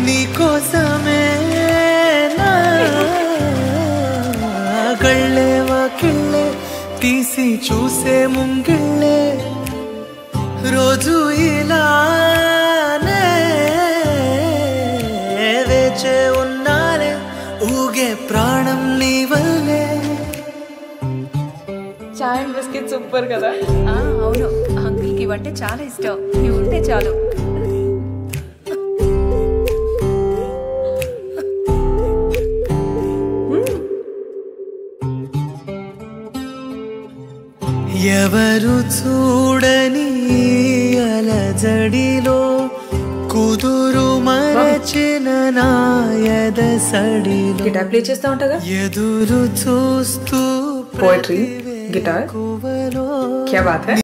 నీకోసమే నా గళ్ళే వాకిళ్ళే తీసి చూసే ముంగిళ్ళే రోజు ఇలానే వేచే ఉన్నానే ఊగే ప్రాణం నీ వల్లే చాయ్ అండ్ బిస్కెట్ సూపర్ కదా ఆ, అవును అంకుల్కి ఇవంటే చాలా ఇష్టం ఇవి ఉంటే చాలు ఎవరు చూడని అలజడిలో కుదురు మరచిన నాయద సడిలో గిటార్ ప్లే చేస్తా ఉంటాగా ఎదురు చూస్తూ Poetry, guitar. కువలో క్యా బాత్ హై